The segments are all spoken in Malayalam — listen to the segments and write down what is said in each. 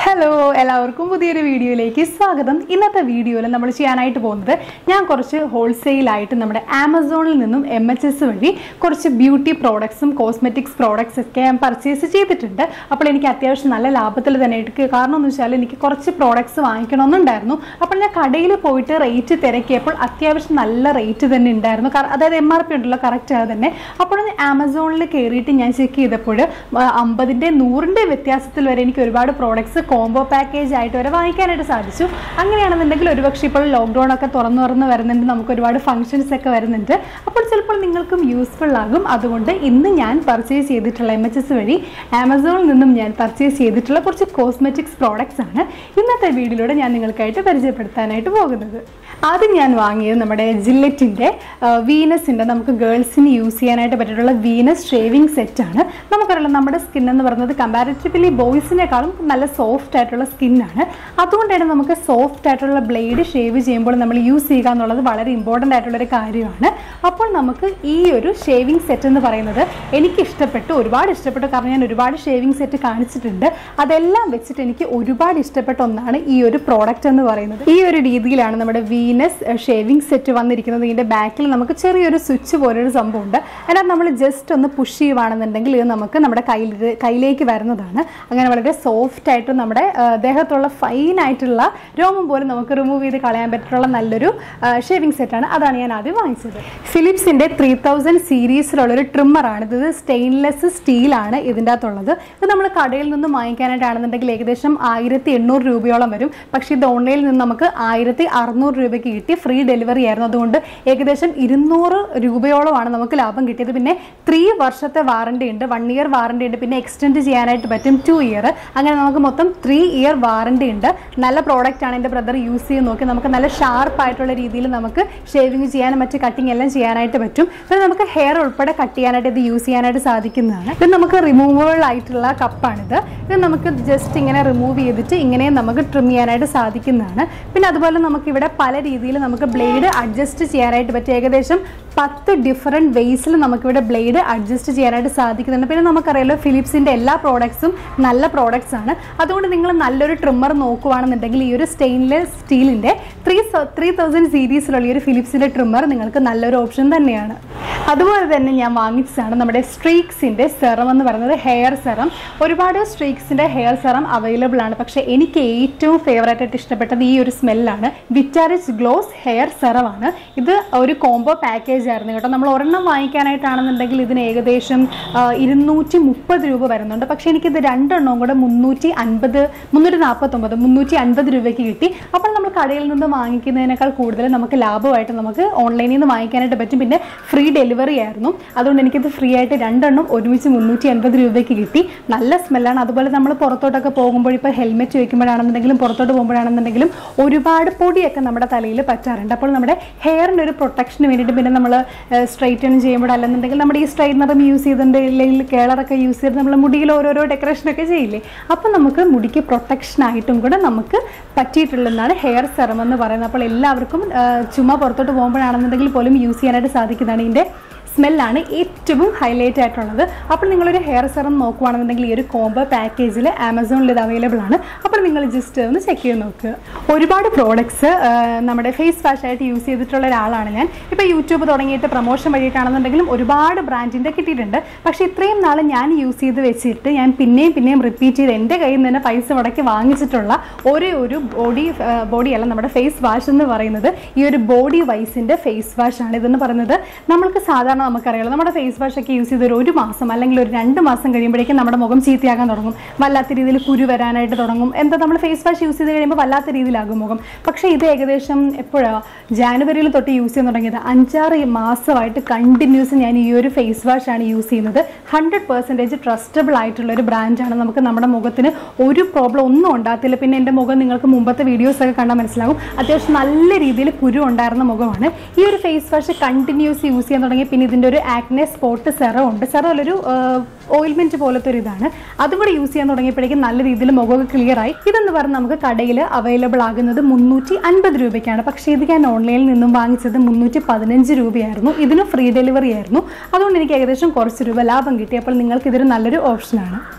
ഹലോ എല്ലാവർക്കും പുതിയൊരു വീഡിയോയിലേക്ക് സ്വാഗതം ഇന്നത്തെ വീഡിയോയിൽ നമ്മൾ ചെയ്യാനായിട്ട് പോകുന്നത് ഞാൻ കുറച്ച് ഹോൾസെയിലായിട്ട് നമ്മുടെ ആമസോണിൽ നിന്നും എം എച്ച് എസ് വഴി കുറച്ച് ബ്യൂട്ടി പ്രോഡക്ട്സും കോസ്മെറ്റിക്സ് പ്രോഡക്ട്സ് ഒക്കെ ഞാൻ പർച്ചേസ് ചെയ്തിട്ടുണ്ട് അപ്പോൾ എനിക്ക് അത്യാവശ്യം നല്ല ലാഭത്തിൽ തന്നെ എടുക്കുക കാരണം എന്ന് വെച്ചാൽ എനിക്ക് കുറച്ച് പ്രോഡക്ട്സ് വാങ്ങിക്കണമെന്നുണ്ടായിരുന്നു അപ്പോൾ ഞാൻ കടയിൽ പോയിട്ട് റേറ്റ് തിരക്കിയപ്പോൾ അത്യാവശ്യം നല്ല റേറ്റ് തന്നെ ഉണ്ടായിരുന്നു കാരണം അതായത് എം ആർ പി ഉണ്ടല്ലോ കറക്റ്റ് അത് തന്നെ അപ്പോൾ ഞാൻ ആമസോണിൽ കയറിയിട്ട് ഞാൻ ചെക്ക് ചെയ്തപ്പോൾ അമ്പതിൻ്റെ നൂറിൻ്റെ വ്യത്യാസത്തിൽ വരെ എനിക്ക് ഒരുപാട് പ്രോഡക്ട്സ് കോംബോ പാക്കേജ് ആയിട്ട് വരെ വാങ്ങിക്കാനായിട്ട് സാധിച്ചു അങ്ങനെയാണെന്നുണ്ടെങ്കിൽ ഒരുപക്ഷെ ഇപ്പോൾ ലോക്ക്ഡൗൺ ഒക്കെ തുറന്നു തുറന്ന് വരുന്നുണ്ട് നമുക്ക് ഒരുപാട് ഫംഗ്ഷൻസ് ഒക്കെ വരുന്നുണ്ട് അപ്പോൾ ചിലപ്പോൾ നിങ്ങൾക്കും യൂസ്ഫുൾ ആകും അതുകൊണ്ട് ഇന്ന് ഞാൻ പർച്ചേസ് ചെയ്തിട്ടുള്ള എം എച്ച് എസ് വഴി ആമസോണിൽ നിന്നും ഞാൻ പർച്ചേസ് ചെയ്തിട്ടുള്ള കുറച്ച് കോസ്മെറ്റിക്സ് പ്രോഡക്ട്സ് ആണ് ഇന്നത്തെ വീഡിയോയിലൂടെ ഞാൻ നിങ്ങൾക്കായിട്ട് പരിചയപ്പെടുത്താനായിട്ട് പോകുന്നത് ആദ്യം ഞാൻ വാങ്ങിയത് നമ്മുടെ ജില്ലറ്റിൻ്റെ വീനസിൻ്റെ നമുക്ക് ഗേൾസിന് യൂസ് ചെയ്യാനായിട്ട് പറ്റിയിട്ടുള്ള വീനസ് ഷേവിംഗ് സെറ്റാണ് നമുക്കറിയാം നമ്മുടെ സ്കിൻ എന്ന് പറയുന്നത് കമ്പാരിറ്റീവ്ലി ബോയ്സിനേക്കാളും നല്ല സോഫ്റ്റ് ആയിട്ടുള്ള സ്കിന്നാണ് അതുകൊണ്ടാണ് നമുക്ക് സോഫ്റ്റ് ആയിട്ടുള്ള ബ്ലേഡ് ഷേവ് ചെയ്യുമ്പോൾ നമ്മൾ യൂസ് ചെയ്യുക എന്നുള്ളത് വളരെ ഇമ്പോർട്ടൻ്റ് ആയിട്ടുള്ള ഒരു കാര്യമാണ് അപ്പോൾ നമുക്ക് ഈ ഒരു ഷേവിംഗ് സെറ്റ് എന്ന് പറയുന്നത് എനിക്ക് ഇഷ്ടപ്പെട്ടു ഒരുപാട് ഇഷ്ടപ്പെട്ടു കാരണം ഞാൻ ഒരുപാട് ഷേവിംഗ് സെറ്റ് കാണിച്ചിട്ടുണ്ട് അതെല്ലാം വെച്ചിട്ട് എനിക്ക് ഒരുപാട് ഇഷ്ടപ്പെട്ട ഒന്നാണ് ഈ ഒരു പ്രോഡക്റ്റ് എന്ന് പറയുന്നത് ഈ ഒരു രീതിയിലാണ് നമ്മുടെ വീനസ് ഷേവിംഗ് സെറ്റ് വന്നിരിക്കുന്നത് ഇതിൻ്റെ ബാക്കിൽ നമുക്ക് ചെറിയൊരു സ്വിച്ച് പോലൊരു സംഭവം ഉണ്ട് അതിനകത്ത് നമ്മൾ ജസ്റ്റ് ഒന്ന് പുഷ് ചെയ്യുവാണെന്നുണ്ടെങ്കിൽ ഇത് നമുക്ക് നമ്മുടെ കയ്യിൽ കയ്യിലേക്ക് വരുന്നതാണ് അങ്ങനെ വളരെ സോഫ്റ്റ് ആയിട്ട് നമ്മുടെ ആ, ദേഹത്തുള്ള ഫൈൻ ആയിട്ടുള്ള രോമം പോലും നമുക്ക് റിമൂവ് ചെയ്ത് കളയാൻ പറ്റിയിട്ടുള്ള നല്ലൊരു ഷേവിംഗ് സെറ്റാണ് അതാണ് ഞാൻ ആദ്യം വാങ്ങിച്ചത് ഫിലിപ്സിൻ്റെ ത്രീ തൗസൻഡ് സീരീസിലുള്ളൊരു ട്രിമ്മറാണ് ഇത് സ്റ്റെയിൻലെസ് സ്റ്റീലാണ് ഇതിൻ്റെ അകത്തുള്ളത് ഇത് നമ്മൾ കടയിൽ നിന്ന് വാങ്ങിക്കാനായിട്ടാണെന്നുണ്ടെങ്കിൽ ഏകദേശം ആയിരത്തി എണ്ണൂറ് രൂപയോളം വരും പക്ഷേ ഇത് ഓൺലൈനിൽ നിന്ന് നമുക്ക് ആയിരത്തി അറുന്നൂറ് രൂപയ്ക്ക് കിട്ടി ഫ്രീ ഡെലിവറി ആയിരുന്നു അതുകൊണ്ട് ഏകദേശം ഇരുന്നൂറ് രൂപയോളമാണ് നമുക്ക് ലാഭം കിട്ടിയത് പിന്നെ ത്രീ വർഷത്തെ വാറണ്ടി ഉണ്ട് വൺ ഇയർ വാറണ്ടി ഉണ്ട് പിന്നെ എക്സ്റ്റെൻഡ് ചെയ്യാനായിട്ട് പറ്റും ടു ഇയർ അങ്ങനെ നമുക്ക് മൊത്തം ത്രീ ഇയർ വാറണ്ടി ഉണ്ട് നല്ല പ്രോഡക്റ്റ് ആണ് എൻ്റെ ബ്രദർ യൂസ് ചെയ്ത് നോക്കി നമുക്ക് നല്ല ഷാർപ്പ് ആയിട്ടുള്ള രീതിയിൽ നമുക്ക് ഷേവിങ് ചെയ്യാനും മറ്റ് കട്ടിങ് എല്ലാം ചെയ്യാനായിട്ട് പറ്റും പിന്നെ നമുക്ക് ഹെയർ ഉൾപ്പെടെ കട്ട് ചെയ്യാനായിട്ട് ഇത് യൂസ് ചെയ്യാനായിട്ട് സാധിക്കുന്നതാണ് ഇത് നമുക്ക് റിമൂവബിൾ ആയിട്ടുള്ള കപ്പാണിത് ഇത് നമുക്ക് ജസ്റ്റ് ഇങ്ങനെ റിമൂവ് ചെയ്തിട്ട് ഇങ്ങനെ നമുക്ക് ട്രിം ചെയ്യാനായിട്ട് സാധിക്കുന്നതാണ് പിന്നെ അതുപോലെ നമുക്ക് ഇവിടെ പല രീതിയിൽ നമുക്ക് ബ്ലേഡ് അഡ്ജസ്റ്റ് ചെയ്യാനായിട്ട് പറ്റും ഏകദേശം പത്ത് ഡിഫറെൻറ്റ് വേസിൽ നമുക്കിവിടെ ബ്ലേഡ് അഡ്ജസ്റ്റ് ചെയ്യാനായിട്ട് സാധിക്കുന്നുണ്ട് പിന്നെ നമുക്കറിയാലോ ഫിലിപ്സിൻ്റെ എല്ലാ പ്രോഡക്ട്സും നല്ല പ്രോഡക്ട്സ് ആണ് അതുകൊണ്ട് നിങ്ങൾ നല്ലൊരു ട്രിമ്മർ നോക്കുവാണെന്നുണ്ടെങ്കിൽ ഈ ഒരു സ്റ്റെയിൻലെസ് സ്റ്റീലിൻ്റെ ത്രീ ത്രീ തൗസൻഡ് സീരീസിലുള്ള ഈ ഒരു ഫിലിപ്സിൻ്റെ ട്രിമ്മർ നിങ്ങൾക്ക് നല്ലൊരു ഓപ്ഷൻ തന്നെയാണ് അതുപോലെ തന്നെ ഞാൻ വാങ്ങിച്ചതാണ് നമ്മുടെ സ്ട്രീക്സിൻ്റെ സെറം എന്ന് പറയുന്നത് ഹെയർ സെറം ഒരുപാട് സ്ട്രീക്സിൻ്റെ ഹെയർ സെറം അവൈലബിൾ ആണ് പക്ഷേ എനിക്ക് ഏറ്റവും ഫേവറേറ്റ് ആയിട്ട് ഇഷ്ടപ്പെട്ടത് ഈ ഒരു സ്മെല്ലാണ് വിറ്റാരിച്ച് ഗ്ലോസ് ഹെയർ സെറമാണ് ഇത് ഒരു കോംബോ പാക്കേജ് ആയിരുന്നു കേട്ടോ നമ്മൾ ഒരെണ്ണം വാങ്ങിക്കാനായിട്ടാണെന്നുണ്ടെങ്കിൽ ഇതിന് ഏകദേശം ആ, ഇരുന്നൂറ്റി മുപ്പത് രൂപ വരുന്നുണ്ട് പക്ഷേ എനിക്കിത് രണ്ടെണ്ണവും കൂടെ മുന്നൂറ്റി അൻപത് മുന്നൂറ്റി നാൽപ്പത്തൊമ്പത് മുന്നൂറ്റി അൻപത് രൂപയ്ക്ക് കിട്ടി അപ്പോൾ നമ്മൾ കടയിൽ നിന്ന് വാങ്ങിക്കുന്നതിനേക്കാൾ കൂടുതൽ നമുക്ക് ലാഭമായിട്ട് നമുക്ക് ഓൺലൈനിൽ നിന്ന് വാങ്ങിക്കാനായിട്ട് പറ്റും പിന്നെ ഫ്രീ ഡെലിവറി ആയിരുന്നു അതുകൊണ്ട് എനിക്കിത് ഫ്രീ ആയിട്ട് രണ്ടെണ്ണം ഒരുമിച്ച് മുന്നൂറ്റി അൻപത് രൂപയ്ക്ക് കിട്ടി നല്ല സ്മെല്ലാണ് അതുപോലെ നമ്മൾ പുറത്തോട്ടൊക്കെ പോകുമ്പോൾ ഇപ്പോൾ ഹെൽമെറ്റ് വയ്ക്കുമ്പോഴാണെന്നുണ്ടെങ്കിലും പുറത്തോട്ട് പോകുമ്പോഴാണെന്നുണ്ടെങ്കിലും ഒരുപാട് പൊടിയൊക്കെ നമ്മുടെ തലയിൽ പറ്റാറുണ്ട് അപ്പോൾ നമ്മുടെ ഹെയറിൻ്റെ ഒരു പ്രൊട്ടക്ഷന് വേണ്ടിയിട്ട് പിന്നെ നമ്മൾ സ്ട്രൈറ്റൺ ചെയ്യുമ്പോഴല്ലെന്നുണ്ടെങ്കിൽ നമ്മുടെ ഈ സ്ട്രൈറ്റ്നറും യൂസ് ചെയ്തിട്ടുണ്ട് ഇല്ലെങ്കിൽ കേളറൊക്കെ യൂസ് ചെയ്ത് നമ്മൾ മുടിയിൽ ഓരോരോ ഡെക്കറേഷനൊക്കെ ചെയ്യില്ലേ അപ്പോൾ നമുക്ക് മുടിക്ക് പ്രൊട്ടക്ഷൻ ആയിട്ടും കൂടെ നമുക്ക് പറ്റിയിട്ടുള്ളതാണ് ഹെയർ സെറം എന്ന് പറയുന്നത് അപ്പോൾ എല്ലാവർക്കും ആ, ചുമ്മാ പുറത്തോട്ട് പോകുമ്പോഴാണെന്നുണ്ടെങ്കിൽ പോലും യൂസ് ചെയ്യാനായിട്ട് സാധിക്കുന്നതാണ് ഇതിൻ്റെ സ്മെല്ലാണ് ഏറ്റവും ഹൈലൈറ്റ് ആയിട്ടുള്ളത് അപ്പോൾ നിങ്ങളൊരു ഹെയർ സെറം നോക്കുവാണെന്നുണ്ടെങ്കിൽ ഈ ഒരു കോംബോ പാക്കേജിൽ ആമസോണിൽ ഇത് അവൈലബിൾ ആണ് അപ്പോൾ നിങ്ങൾ ജസ്റ്റ് ഒന്ന് ചെക്ക് ചെയ്ത് നോക്കുക ഒരുപാട് പ്രോഡക്ട്സ് നമ്മുടെ ഫേസ് വാഷ് ആയിട്ട് യൂസ് ചെയ്തിട്ടുള്ള ഒരാളാണ് ഞാൻ ഇപ്പോൾ യൂട്യൂബ് തുടങ്ങിയിട്ട് പ്രൊമോഷൻ വഴിയിട്ടാണെന്നുണ്ടെങ്കിലും ഒരുപാട് ബ്രാൻഡിൻ്റെ കിട്ടിയിട്ടുണ്ട് പക്ഷേ ഇത്രയും നാൾ ഞാൻ യൂസ് ചെയ്ത് വെച്ചിട്ട് ഞാൻ പിന്നെയും പിന്നെയും റിപ്പീറ്റ് ചെയ്ത് എൻ്റെ കയ്യിൽ നിന്ന് തന്നെ പൈസ മുടക്കി വാങ്ങിച്ചിട്ടുള്ള ഒരേ ഒരു ബോഡി ബോഡി അല്ല നമ്മുടെ ഫേസ് വാഷ് എന്ന് പറയുന്നത് ഈ ഒരു ബോഡി വൈസിൻ്റെ ഫേസ് വാഷ് ആണ് ഇതെന്ന് പറയുന്നത് നമ്മൾക്ക് സാധാരണ നമുക്കറിയാലോ നമ്മുടെ ഫേസ് വാഷ് ഒക്കെ യൂസ് ചെയ്ത് ഒരു ഒരു മാസം അല്ലെങ്കിൽ ഒരു രണ്ട് മാസം കഴിയുമ്പോഴേക്കും നമ്മുടെ മുഖം ചീത്തയാകാൻ തുടങ്ങും വല്ലാത്ത രീതിയിൽ കുരു വരാനായിട്ട് തുടങ്ങും എന്താ നമ്മൾ ഫേസ് വാഷ് യൂസ് ചെയ്ത് കഴിയുമ്പോൾ വല്ലാത്ത രീതിയിലാകും മുഖം പക്ഷേ ഇത് ഏകദേശം എപ്പോഴാണ് ജാനുവരിയിൽ തൊട്ട് യൂസ് ചെയ്യാൻ തുടങ്ങിയത് അഞ്ചാറ് മാസമായിട്ട് കണ്ടിന്യൂസ് ഞാൻ ഈ ഒരു ഫേസ് വാഷ് ആണ് യൂസ് ചെയ്യുന്നത് ഹൺഡ്രഡ് പെർസെൻറ്റേജ് ട്രസ്റ്റബിൾ ആയിട്ടുള്ള ഒരു ബ്രാൻഡാണ് നമുക്ക് നമ്മുടെ മുഖത്തിന് ഒരു പ്രോബ്ലം ഒന്നും ഉണ്ടാകത്തില്ല പിന്നെ എൻ്റെ മുഖം നിങ്ങൾക്ക് മുമ്പത്തെ വീഡിയോസ് ഒക്കെ കണ്ടാൽ മനസ്സിലാകും അത്യാവശ്യം നല്ല രീതിയിൽ കുരു ഉണ്ടായിരുന്ന മുഖമാണ് ഈ ഒരു ഫേസ് വാഷ് കണ്ടിന്യൂസ് യൂസ് ചെയ്യാൻ തുടങ്ങി പിന്നെ ഇതിൻ്റെ ഒരു ആക്നെ സ്പോട്ട് സെറം ഉണ്ട് സെറം ഒരു ഓയിൽമെന്റ് പോലത്തെ ഒരു ഇതാണ് അതും കൂടെ യൂസ് ചെയ്യാൻ തുടങ്ങിയപ്പോഴേക്കും നല്ല രീതിയിൽ മുഖമൊക്കെ ക്ലിയർ ആയി ഇതെന്ന് പറഞ്ഞാൽ നമുക്ക് കടയിൽ അവൈലബിൾ ആകുന്നത് മുന്നൂറ്റി അൻപത് രൂപയ്ക്കാണ് പക്ഷേ ഇത് ഞാൻ ഓൺലൈനിൽ നിന്നും വാങ്ങിച്ചത് മുന്നൂറ്റി പതിനഞ്ച് രൂപയായിരുന്നു ഇതിന് ഫ്രീ ഡെലിവറി ആയിരുന്നു അതുകൊണ്ട് എനിക്ക് ഏകദേശം കുറച്ച് രൂപ ലാഭം കിട്ടി അപ്പോൾ നിങ്ങൾക്ക് ഇതൊരു നല്ലൊരു ഓപ്ഷനാണ്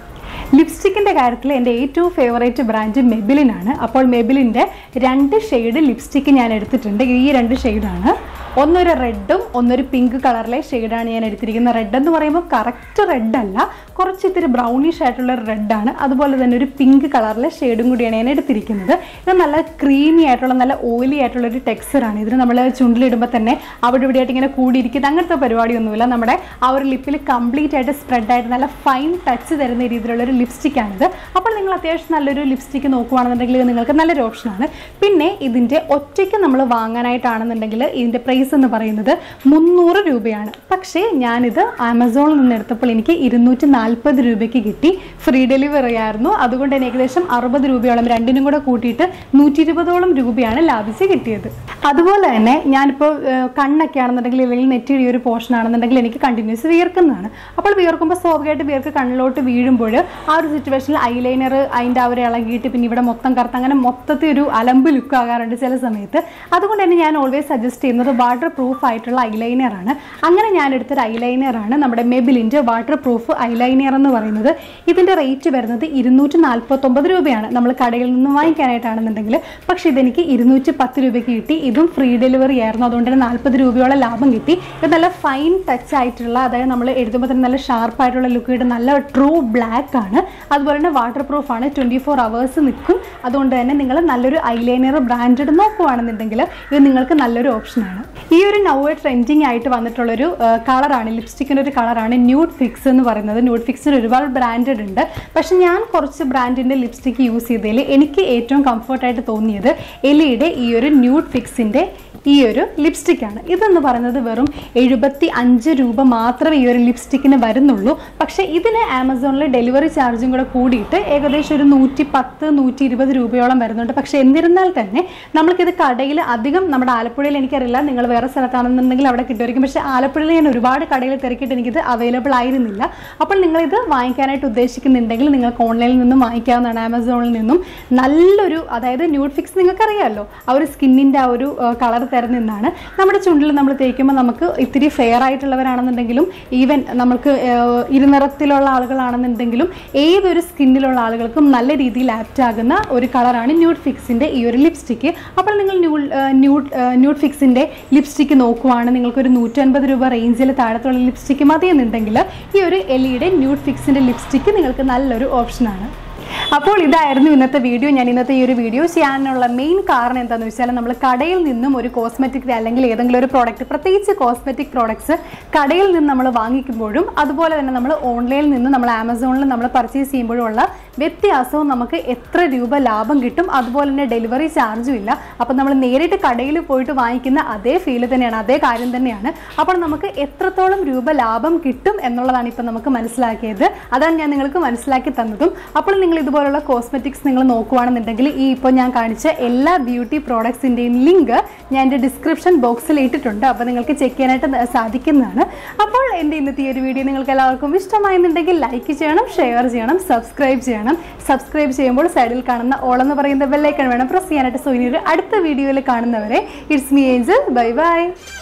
ലിപ്സ്റ്റിക്കിൻ്റെ കാര്യത്തിൽ എൻ്റെ ഏറ്റവും ഫേവറേറ്റ് ബ്രാൻഡ് മെബിലിനാണ് അപ്പോൾ മെബിലിൻ്റെ രണ്ട് ഷെയ്ഡ് ലിപ്സ്റ്റിക്ക് ഞാൻ എടുത്തിട്ടുണ്ട് ഈ രണ്ട് ഷെയ്ഡാണ് ഒന്നൊരു റെഡും ഒന്നൊരു പിങ്ക് കളറിലെ ഷെയ്ഡാണ് ഞാൻ എടുത്തിരിക്കുന്നത് റെഡ് എന്ന് പറയുമ്പോൾ കറക്റ്റ് റെഡ് അല്ല കുറച്ച് ഇത്തിരി ബ്രൗണിഷ് ആയിട്ടുള്ള ഒരു റെഡാണ് അതുപോലെ തന്നെ ഒരു പിങ്ക് കളറിലെ ഷെയ്ഡും കൂടിയാണ് ഞാൻ എടുത്തിരിക്കുന്നത് ഇത് നല്ല ക്രീമി ആയിട്ടുള്ള നല്ല ഓയിലി ആയിട്ടുള്ള ഒരു ടെക്സ്ചറാണ് ഇതിന് നമ്മൾ ചുണ്ടിലിടുമ്പോൾ തന്നെ അവിടെ ഇവിടെ ആയിട്ട് ഇങ്ങനെ കൂടിയിരിക്കുന്നത് അങ്ങനത്തെ പരിപാടിയൊന്നുമില്ല നമ്മുടെ ആ ഒരു ലിപ്പിൽ കംപ്ലീറ്റ് ആയിട്ട് സ്പ്രെഡ് ആയിട്ട് നല്ല ഫൈൻ ടച്ച് തരുന്ന രീതിയിലുള്ള ഒരു ലിപ്സ്റ്റിക്കാണിത് അപ്പോൾ നിങ്ങൾ അത്യാവശ്യം നല്ലൊരു ലിപ്സ്റ്റിക്ക് നോക്കുവാണെന്നുണ്ടെങ്കിൽ ഇത് നിങ്ങൾക്ക് നല്ലൊരു ഓപ്ഷനാണ് പിന്നെ ഇതിൻ്റെ ഒറ്റയ്ക്ക് നമ്മൾ വാങ്ങാനായിട്ടാണെന്നുണ്ടെങ്കിൽ ഇതിൻ്റെ പ്രൈസ് എന്ന് പറയുന്നത് മുന്നൂറ് രൂപയാണ് പക്ഷേ ഞാനിത് ആമസോണിൽ നിന്ന് എടുത്തപ്പോൾ എനിക്ക് ഇരുന്നൂറ്റി നാൽപ്പത് രൂപയ്ക്ക് കിട്ടി ഫ്രീ ഡെലിവറി ആയിരുന്നു അതുകൊണ്ട് തന്നെ ഏകദേശം അറുപത് രൂപയോളം രണ്ടിനും കൂടെ കൂട്ടിയിട്ട് നൂറ്റി ഇരുപതോളം രൂപയാണ് ലാഭിച്ച് കിട്ടിയത് അതുപോലെ തന്നെ ഞാനിപ്പോൾ ഏഹ്, കണ്ണൊക്കെ ആണെന്നുണ്ടെങ്കിൽ അല്ലെങ്കിൽ നെറ്റിയുടെ ഈ ഒരു പോർഷൻ ആണെന്നുണ്ടെങ്കിൽ എനിക്ക് കണ്ടിന്യൂസ് വിയർക്കുന്നതാണ് അപ്പോൾ വിയർക്കുമ്പോൾ സ്വാഭാവികമായിട്ട് വിയർക്ക് കണ്ണിലോട്ട് വീഴുമ്പോൾ ആ ഒരു സിറ്റുവേഷനിൽ ഐലൈനർ അതിൻ്റെ ആ ഒരു ഇളകിയിട്ട് പിന്നെ ഇവിടെ മൊത്തം കറുത്ത് അങ്ങനെ മൊത്തത്തിൽ ഒരു അലമ്പ് ലുക്ക് ആകാറുണ്ട് ചില സമയത്ത് അതുകൊണ്ട് തന്നെ ഞാൻ ഓൾവേസ് സജസ്റ്റ് ചെയ്യുന്നത് വാട്ടർ പ്രൂഫ് ആയിട്ടുള്ള ഐലൈനർ ആണ് അങ്ങനെ ഞാൻ എടുത്തൊരു ഐലൈനർ ആണ് നമ്മുടെ മെബിലിൻ്റെ വാട്ടർ പ്രൂഫ് ഐലൈനർ എന്ന് പറയുന്നത് ഇതിൻ്റെ റേറ്റ് വരുന്നത് ഇരുന്നൂറ്റി നാൽപ്പത്തൊമ്പത് രൂപയാണ് നമ്മൾ കടയിൽ നിന്ന് വാങ്ങിക്കാനായിട്ടാണെന്നുണ്ടെങ്കിൽ പക്ഷേ ഇതെനിക്ക് ഇരുന്നൂറ്റി പത്ത് രൂപയ്ക്ക് കിട്ടി ഇതും ഫ്രീ ഡെലിവറി ആയിരുന്നു അതുകൊണ്ട് തന്നെ നാൽപ്പത് രൂപയോളം ലാഭം കിട്ടി ഇത് നല്ല ഫൈൻ ടച്ച് ആയിട്ടുള്ള അതായത് നമ്മൾ എഴുതുമ്പോൾ തന്നെ നല്ല ഷാർപ്പായിട്ടുള്ള ലുക്ക് കിട്ടും നല്ല ട്രൂ ബ്ലാക്ക് ആണ് അതുപോലെ തന്നെ വാട്ടർ പ്രൂഫ് ആണ് ട്വൻറ്റി ഫോർ അവേഴ്സ് നിൽക്കും അതുകൊണ്ട് തന്നെ നിങ്ങൾ നല്ലൊരു ഐലൈനർ ബ്രാൻഡഡ് നോക്കുവാണെന്നുണ്ടെങ്കിൽ ഇത് നിങ്ങൾക്ക് നല്ലൊരു ഓപ്ഷനാണ് ഈ ഒരു നൗ ട്രെൻഡിങ് ആയിട്ട് വന്നിട്ടുള്ളൊരു കളറാണ് ലിപ്സ്റ്റിക്കിൻ്റെ ഒരു കളറാണ് ന്യൂഡ് ഫിക്സ് എന്ന് പറയുന്നത് ന്യൂഡ് ഫിക്സിന് ഒരുപാട് ബ്രാൻഡഡ് ഉണ്ട് പക്ഷെ ഞാൻ കുറച്ച് ബ്രാൻഡിൻ്റെ ലിപ്സ്റ്റിക്ക് യൂസ് ചെയ്തതിൽ എനിക്ക് ഏറ്റവും കംഫർട്ടായിട്ട് തോന്നിയത് എലിയുടെ ഈ ഒരു ന്യൂഡ് ഫിക്സിൻ്റെ ഈ ഒരു ലിപ്സ്റ്റിക്കാണ് ഇതെന്ന് പറയുന്നത് വെറും എഴുപത്തി അഞ്ച് രൂപ മാത്രമേ ഈ ഒരു ലിപ്സ്റ്റിക്കിന് വരുന്നുള്ളൂ പക്ഷേ ഇതിന് ആമസോണിൽ ഡെലിവറി ചാർജും കൂടെ കൂടിയിട്ട് ഏകദേശം ഒരു നൂറ്റി പത്ത് നൂറ്റി ഇരുപത് രൂപയോളം വരുന്നുണ്ട് പക്ഷേ എന്നിരുന്നാൽ തന്നെ നമ്മൾക്കിത് കടയിൽ അധികം നമ്മുടെ ആലപ്പുഴയിൽ എനിക്കറിയില്ല നിങ്ങൾ വേറെ സ്ഥലത്താണെന്നുണ്ടെങ്കിൽ അവിടെ കിട്ടുമായിരിക്കും പക്ഷേ ആലപ്പുഴയിൽ ഞാൻ ഒരുപാട് കടയിൽ തിരക്കിയിട്ട് എനിക്കിത് അവൈലബിൾ ആയിരുന്നില്ല അപ്പോൾ നിങ്ങളിത് വാങ്ങിക്കാനായിട്ട് ഉദ്ദേശിക്കുന്നുണ്ടെങ്കിൽ നിങ്ങൾക്ക് ഓൺലൈനിൽ നിന്നും വാങ്ങിക്കാവുന്നതാണ് ആമസോണിൽ നിന്നും നല്ലൊരു അതായത് ന്യൂഡ് ഫിക്സ് നിങ്ങൾക്കറിയാമല്ലോ ആ ഒരു സ്കിന്നിൻ്റെ ആ ഒരു കളർ തരുന്നതാണ് നമ്മുടെ ചുണ്ടിൽ നമ്മൾ തേക്കുമ്പോൾ നമുക്ക് ഇത്തിരി ഫെയർ ആയിട്ടുള്ളവരാണെന്നുണ്ടെങ്കിലും ഈവൻ നമുക്ക് ഏഹ്, ഇരുനിറത്തിലുള്ള ആളുകളാണെന്നുണ്ടെങ്കിലും ഏതൊരു സ്കിന്നിലുള്ള ആളുകൾക്കും നല്ല രീതിയിൽ ആപ്റ്റ് ആകുന്ന ഒരു കളറാണ് ന്യൂഡ് ഫിക്സിൻ്റെ ഈ ഒരു ലിപ്സ്റ്റിക്ക് അപ്പോൾ നിങ്ങൾ ന്യൂഡ് ന്യൂഡ് ന്യൂഡ് ഫിക്സിൻ്റെ ലിപ്സ്റ്റിക്ക് നോക്കുവാണ് നിങ്ങൾക്കൊരു നൂറ്റൻപത് രൂപ റേഞ്ചിൽ താഴത്തുള്ള ലിപ്സ്റ്റിക്ക് മതിയെന്നുണ്ടെങ്കിൽ ഈ ഒരു എലിയുടെ ന്യൂഡ് ഫിക്സിൻ്റെ ലിപ്സ്റ്റിക്ക് നിങ്ങൾക്ക് നല്ലൊരു ഓപ്ഷനാണ് അപ്പോൾ ഇതായിരുന്നു ഇന്നത്തെ വീഡിയോ ഞാൻ ഇന്നത്തെ ഈ ഒരു വീഡിയോ ചെയ്യാനുള്ള മെയിൻ കാരണം എന്താണെന്ന് വെച്ചാൽ നമ്മൾ കടയിൽ നിന്നും ഒരു കോസ്മെറ്റിക് അല്ലെങ്കിൽ ഏതെങ്കിലും ഒരു പ്രോഡക്റ്റ് പ്രത്യേകിച്ച് കോസ്മെറ്റിക് പ്രോഡക്ട്സ് കടയിൽ നിന്ന് നമ്മൾ വാങ്ങിക്കുമ്പോഴും അതുപോലെ തന്നെ നമ്മൾ ഓൺലൈനിൽ നിന്ന് നമ്മൾ ആമസോണിൽ നമ്മൾ പർച്ചേസ് ചെയ്യുമ്പോഴും ഉള്ള വ്യത്യാസവും നമുക്ക് എത്ര രൂപ ലാഭം കിട്ടും അതുപോലെ തന്നെ ഡെലിവറി ചാർജും ഇല്ല അപ്പോൾ നമ്മൾ നേരിട്ട് കടയിൽ പോയിട്ട് വാങ്ങിക്കുന്ന അതേ ഫീല് തന്നെയാണ് അതേ കാര്യം തന്നെയാണ് അപ്പോൾ നമുക്ക് എത്രത്തോളം രൂപ ലാഭം കിട്ടും എന്നുള്ളതാണ് ഇപ്പം നമുക്ക് മനസ്സിലാക്കിയത് അതാണ് ഞാൻ നിങ്ങൾക്ക് മനസ്സിലാക്കി തന്നതും അപ്പോൾ നിങ്ങൾ ഇതുപോലുള്ള കോസ്മെറ്റിക്സ് നിങ്ങൾ നോക്കുവാണെന്നുണ്ടെങ്കിൽ ഈ ഇപ്പോൾ ഞാൻ കാണിച്ച എല്ലാ ബ്യൂട്ടി പ്രോഡക്ട്സിൻ്റെയും ലിങ്ക് ഞാൻ എൻ്റെ ഡിസ്ക്രിപ്ഷൻ ബോക്സിൽ ഇട്ടിട്ടുണ്ട് അപ്പോൾ നിങ്ങൾക്ക് ചെക്ക് ചെയ്യാനായിട്ട് ന- സാധിക്കുന്നതാണ് അപ്പോൾ എൻ്റെ ഇന്നത്തെ ഈ ഒരു വീഡിയോ നിങ്ങൾക്ക് എല്ലാവർക്കും ഇഷ്ടമായെന്നുണ്ടെങ്കിൽ ലൈക്ക് ചെയ്യണം ഷെയർ ചെയ്യണം സബ്സ്ക്രൈബ് ചെയ്യണം സബ്സ്ക്രൈബ് ചെയ്യുമ്പോൾ സൈഡിൽ കാണുന്ന ഓൾ എന്ന് പറയുന്ന ബെല്ലൈക്കൺ വേണം പ്രസ് ചെയ്യാനായിട്ട് സോ ഇനി ഒരു അടുത്ത വീഡിയോയിൽ കാണുന്നവരെ it's me Angel bye by